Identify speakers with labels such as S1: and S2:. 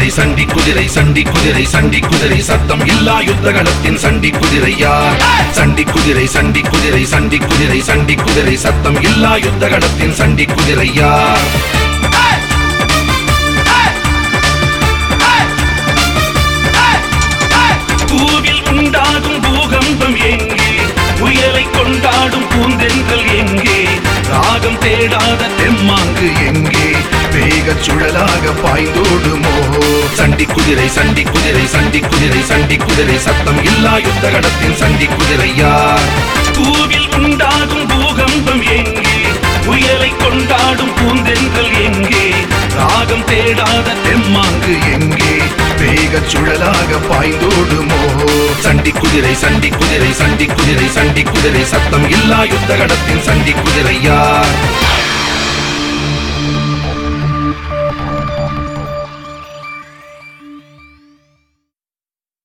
S1: சண்டி குதிரை சண்டி குதிரை சண்டி குதிரை சத்தம் இல்லா யுத்தகலத்தின் சண்டி குதிரையா சண்டி குதிரை சண்டி குதிரை சண்டி குதிரை சண்டி குதிரை சத்தம் இல்லா யுத்தகலத்தின் சண்டி குதிரையா பூவில் உண்டாகும் பூகம்பம் எங்கே புயலை கொண்டாடும் பூந்தென்றல் எங்கே ராகம் தேடாத தெம்மாங்கு எங்கே வேகச் சுழலாக பாய்ந்தோடுமோ சண்டி குதிரை சண்டி குதிரை சண்டி குதிரை சண்டி குதிரை சத்தம் இல்லா யுத்தகடத்தின் சண்டி குதிரையா பூவில் உண்டாகும் பூகம்பம் எங்கே புயலை கொண்டாடும் பூந்தென்றல் எங்கே ராகம் தேடாத தெம்மாங்கு எங்கே வேகச் சுழலாக பாய்ந்தோடுமோ சண்டி குதிரை சண்டி குதிரை சண்டி குதிரை சண்டி குதிரை சத்தம் இல்லா யுத்தகடத்தின் சண்டி குதிரையா